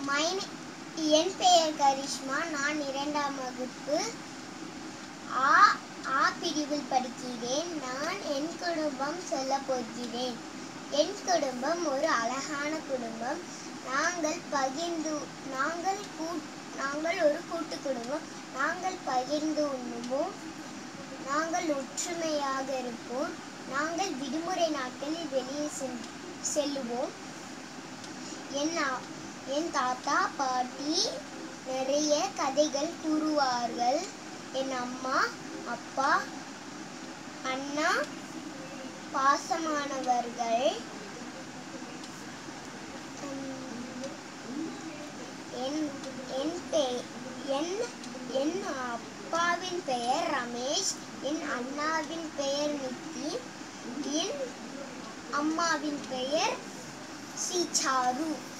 my என் பெயர் கரிஷ்மா நான் இரண்டாம் வகுப்பு ஆ ஆ பிரிவில் படிக்கிறேன் நான் என் குடும்பம் சொல்ல போகிறேன் என் குடும்பம் ஒரு அழகான குடும்பம் நாங்கள் பகிர்ந்து நாங்கள் கூ நாங்கள் ஒரு கூட்டு குடும்பம் நாங்கள் பகிர்ந்து உண்ணுவோம் நாங்கள் ஒற்றுமையாக இருப்போம் நாங்கள் விடுமுறை நாட்களில் வெளியே செல்- செல்லுவோம் என் அ- என் தாத்தா பாட்டி நிறைய கதைகள் கூறுவார்கள் என் அம்மா அப்பா அண்ணா பாசமானவர்கள் உம், என் என் பெ- என் என் அப்பாவின் பெயர் ரமேஷ் என் அண்ணாவின் பெயர் நித்தி என் அம்மாவின் பெயர் சீச்சாரு